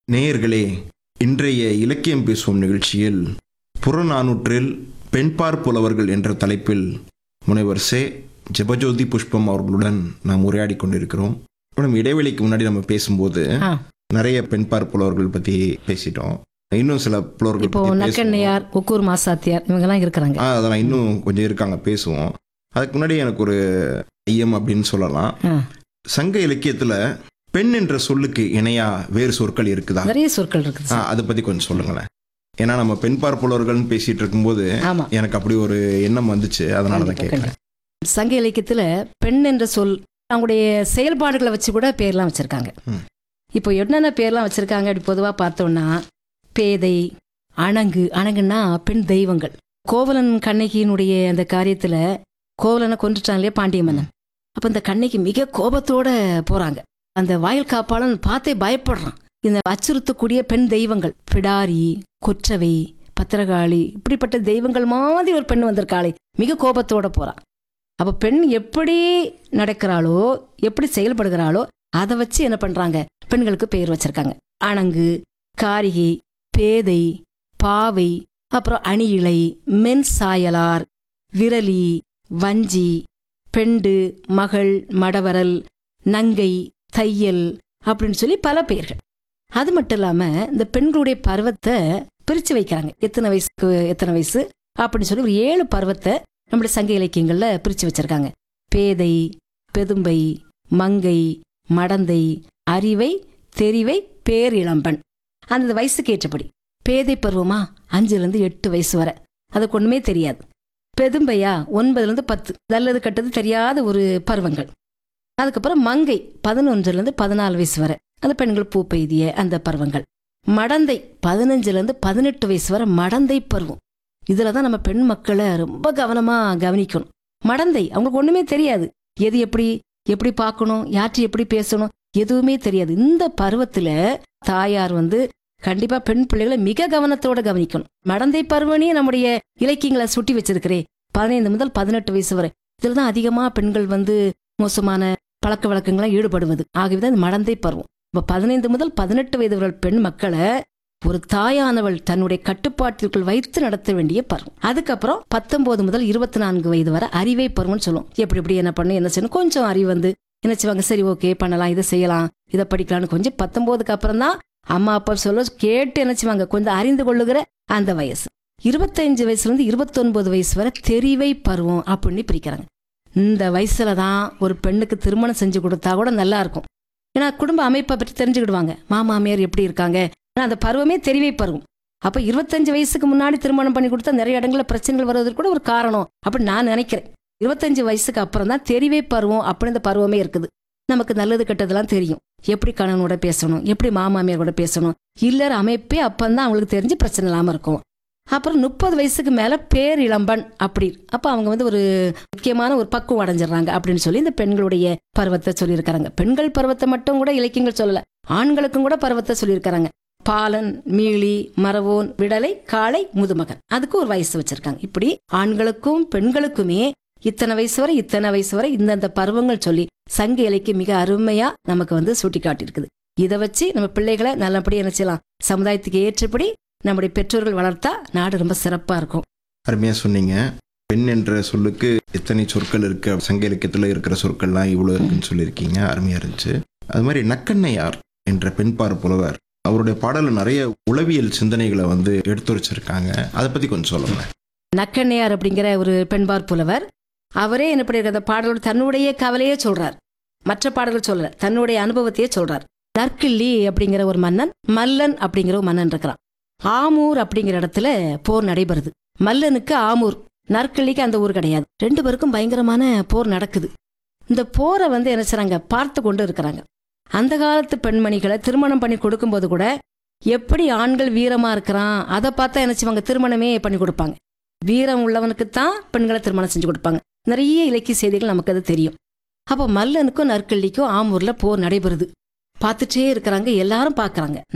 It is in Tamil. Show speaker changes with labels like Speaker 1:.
Speaker 1: நேயர்களே இன்றைய இலக்கியம் பேசுவோம் நிகழ்ச்சியில் புறநானூற்றில் பெண்பார் புலவர்கள் என்ற தலைப்பில் முனைவர் சே ஜெபஜோதி புஷ்பம் அவர்களுடன் நாம் உரையாடி கொண்டிருக்கிறோம் மேடம் இடைவெளிக்கு முன்னாடி நம்ம பேசும்போது
Speaker 2: ஆ.
Speaker 1: நிறைய பெண்பார் புலவர்கள் பத்தி பேசிட்டோம் இன்னும் சில புலவர்கள்
Speaker 2: இப்போ
Speaker 1: பத்தி பேசுவோம்.
Speaker 2: நக்கண்ணையார் ஒக்கூர் மாசாத்தியார் இவங்கெல்லாம் இருக்கிறாங்க
Speaker 1: ஆ, அதெல்லாம் இன்னும் கொஞ்சம் இருக்காங்க பேசுவோம் அதுக்கு முன்னாடி எனக்கு ஒரு ஐயம் அப்படின்னு சொல்லலாம்
Speaker 2: ஆ.
Speaker 1: சங்க இலக்கியத்துல பெண் என்ற சொல்லுக்கு இணையா வேறு சொற்கள் இருக்குதா
Speaker 2: நிறைய சொற்கள் இருக்குது
Speaker 1: ஆ,
Speaker 2: சார்.
Speaker 1: அதை பத்தி கொஞ்சம் சொல்லுங்களேன் ஏன்னா நம்ம பெண் பார்ப்பவர்கள்னு பேசிட்டு இருக்கும்போது
Speaker 2: ஆமா
Speaker 1: எனக்கு அப்படி ஒரு எண்ணம் வந்துச்சு அதனால தான்
Speaker 2: கண்டிப்பா,
Speaker 1: கேட்குறேன்
Speaker 2: கண்டிப்பா. சங்க இலக்கியத்துல பெண் என்ற சொல் அவங்களுடைய செயல்பாடுகளை வச்சு கூட பேர்லாம் வச்சிருக்காங்க
Speaker 1: ம்.
Speaker 2: இப்போ என்னென்ன பேர்லாம் வச்சிருக்காங்க அப்படி பொதுவா பார்த்தோம்னா பேதை அணங்கு அணங்குன்னா பெண் தெய்வங்கள் கோவலன் கண்ணகியினுடைய அந்த காரியத்துல கோவலனை கொண்டுட்டான் இல்லையா பாண்டிய மன்னன் அப்ப இந்த கண்ணகி மிக கோபத்தோட போறாங்க அந்த வாயில் காப்பாளன் பார்த்தே பயப்படுறான் இந்த அச்சுறுத்தக்கூடிய பெண் தெய்வங்கள் பிடாரி கொற்றவை பத்திரகாளி இப்படிப்பட்ட தெய்வங்கள் மாதிரி ஒரு பெண் வந்திருக்காளே மிக கோபத்தோட போறான் அப்ப பெண் எப்படி நடக்கிறாளோ எப்படி செயல்படுகிறாளோ அதை வச்சு என்ன பண்றாங்க பெண்களுக்கு பெயர் வச்சிருக்காங்க அணங்கு காரிகை பேதை பாவை அப்புறம் அணியிழை மென் சாயலார் விரலி வஞ்சி பெண்டு மகள் மடவரல் நங்கை தையல் அப்படின்னு சொல்லி பல பெயர்கள் அது மட்டும் இல்லாம இந்த பெண்களுடைய பருவத்தை பிரிச்சு வைக்கிறாங்க எத்தனை வயசுக்கு எத்தனை வயசு அப்படின்னு சொல்லி ஒரு ஏழு பருவத்தை நம்முடைய சங்க இலக்கியங்கள்ல பிரிச்சு வச்சிருக்காங்க பேதை பெதும்பை மங்கை மடந்தை அறிவை தெரிவை பேரிளம்பன் அந்த வயசுக்கு ஏற்றபடி பேதை பருவமா அஞ்சுல இருந்து எட்டு வயசு வரை அதுக்கு ஒண்ணுமே தெரியாது பெதும்பையா ஒன்பதுல இருந்து பத்து நல்லது கெட்டது தெரியாத ஒரு பருவங்கள் அதுக்கப்புறம் மங்கை பதினொன்றுல இருந்து பதினாலு வயசு வரை அந்த பெண்கள் பூ பெய்திய அந்த பருவங்கள் மடந்தை பதினஞ்சுல இருந்து பதினெட்டு வயசு வரை மடந்தை பருவம் இதுல தான் நம்ம பெண் மக்களை ரொம்ப கவனமா கவனிக்கணும் மடந்தை அவங்களுக்கு ஒண்ணுமே தெரியாது எது எப்படி எப்படி பார்க்கணும் யார்ட்டி எப்படி பேசணும் எதுவுமே தெரியாது இந்த பருவத்துல தாயார் வந்து கண்டிப்பா பெண் பிள்ளைகளை மிக கவனத்தோட கவனிக்கணும் மடந்தை பருவனே நம்முடைய இலக்கியங்களை சுட்டி வச்சிருக்கிறே பதினைந்து முதல் பதினெட்டு வயசு வரை இதுல தான் அதிகமா பெண்கள் வந்து மோசமான பழக்க வழக்கங்களை ஈடுபடுவது ஆகவேதான் இந்த மடந்தை பருவம் இப்ப பதினைந்து முதல் பதினெட்டு வயது வரை பெண் மக்களை ஒரு தாயானவள் தன்னுடைய கட்டுப்பாட்டிற்குள் வைத்து நடத்த வேண்டிய பருவம் அதுக்கப்புறம் பத்தொன்பது முதல் இருபத்தி நான்கு வயது வரை அறிவை பருவம்னு சொல்லுவோம் எப்படி எப்படி என்ன பண்ணணும் என்ன செய்யணும் கொஞ்சம் அறிவு வந்து என்ன செய்வாங்க சரி ஓகே பண்ணலாம் இதை செய்யலாம் இதை படிக்கலாம்னு கொஞ்சம் பத்தொன்பதுக்கு அப்புறம் தான் அம்மா அப்பா சொல்ல கேட்டு என்ன செய்வாங்க கொஞ்சம் அறிந்து கொள்ளுகிற அந்த வயசு இருபத்தஞ்சு வயசுல இருந்து இருபத்தொன்பது வயசு வரை தெரிவை பருவம் அப்படின்னு பிரிக்கிறாங்க இந்த வயசுல தான் ஒரு பெண்ணுக்கு திருமணம் செஞ்சு கொடுத்தா கூட நல்லா இருக்கும் ஏன்னா குடும்ப அமைப்பை பற்றி தெரிஞ்சுக்கிடுவாங்க மாமாமியார் எப்படி இருக்காங்க ஏன்னா அந்த பருவமே தெரிவை பருவம் அப்ப இருபத்தஞ்சு வயசுக்கு முன்னாடி திருமணம் பண்ணி கொடுத்தா நிறைய இடங்கள்ல பிரச்சனைகள் வருவதற்கு கூட ஒரு காரணம் அப்படின்னு நான் நினைக்கிறேன் இருபத்தஞ்சு வயசுக்கு அப்புறம் தான் தெரிவை பருவம் அப்படின்னு இந்த பருவமே இருக்குது நமக்கு நல்லது கெட்டதெல்லாம் தெரியும் எப்படி கணவனோட பேசணும் எப்படி மாமாமியார் கூட பேசணும் இல்லற அமைப்பே அப்பந்தான் அவங்களுக்கு தெரிஞ்சு பிரச்சனை இல்லாம இருக்கும் அப்புறம் முப்பது வயசுக்கு மேல பேர் இளம்பன் அப்படி அப்ப அவங்க வந்து ஒரு முக்கியமான ஒரு பக்குவம் அடைஞ்சிடுறாங்க அப்படின்னு சொல்லி இந்த பெண்களுடைய பருவத்தை சொல்லியிருக்காங்க பெண்கள் பருவத்தை மட்டும் கூட இலக்கியங்கள் சொல்லல ஆண்களுக்கும் கூட பருவத்தை சொல்லியிருக்காங்க பாலன் மீளி மரவோன் விடலை காளை முதுமகன் அதுக்கு ஒரு வயசு வச்சிருக்காங்க இப்படி ஆண்களுக்கும் பெண்களுக்குமே இத்தனை வயசு வரை இத்தனை வயசு வரை இந்தந்த பருவங்கள் சொல்லி சங்க இலக்கியம் மிக அருமையா நமக்கு வந்து சுட்டி காட்டியிருக்குது இதை வச்சு நம்ம பிள்ளைகளை நல்லபடியா என்ன செய்யலாம் சமுதாயத்துக்கு ஏற்றபடி நம்முடைய பெற்றோர்கள் வளர்த்தா நாடு ரொம்ப சிறப்பா இருக்கும்
Speaker 1: அருமையா சொன்னீங்க பெண் என்ற சொல்லுக்கு எத்தனை சொற்கள் இருக்கு சங்க இலக்கியத்துல இருக்கிற சொற்கள்லாம் இவ்வளவு இருக்குன்னு சொல்லியிருக்கீங்க அருமையா இருந்துச்சு அது மாதிரி நக்கண்ணையார் என்ற பெண்பார் புலவர் அவருடைய பாடல்ல நிறைய உளவியல் சிந்தனைகளை வந்து எடுத்துரைச்சிருக்காங்க அதை பத்தி கொஞ்சம் சொல்லுங்க
Speaker 2: நக்கண்ணையார் அப்படிங்கிற ஒரு பெண்பார் புலவர் அவரே என்ன பண்ணிருக்க அந்த பாடலோட தன்னுடைய கவலையே சொல்றார் மற்ற பாடல்கள் சொல்லல தன்னுடைய அனுபவத்தையே சொல்றார் நற்கிள்ளி அப்படிங்கிற ஒரு மன்னன் மல்லன் அப்படிங்கிற ஒரு மன்னன் இருக்கிறான் ஆமூர் அப்படிங்கிற இடத்துல போர் நடைபெறுது மல்லனுக்கு ஆமூர் நற்கிள்ளிக்கு அந்த ஊர் கிடையாது ரெண்டு பேருக்கும் பயங்கரமான போர் நடக்குது இந்த போரை வந்து என்ன செய்றாங்க பார்த்து கொண்டு இருக்கிறாங்க அந்த காலத்து பெண்மணிகளை திருமணம் பண்ணி கொடுக்கும்போது கூட எப்படி ஆண்கள் வீரமா இருக்கிறான் அதை பார்த்தா என்ன செய்வாங்க திருமணமே பண்ணி கொடுப்பாங்க வீரம் உள்ளவனுக்கு தான் பெண்களை திருமணம் செஞ்சு கொடுப்பாங்க நிறைய இலக்கிய செய்திகள் நமக்கு அது தெரியும் அப்போ மல்லனுக்கும் நற்கள்ளிக்கும் ஆமூர்ல போர் நடைபெறுது பார்த்துட்டே இருக்கிறாங்க எல்லாரும் பார்க்கறாங்க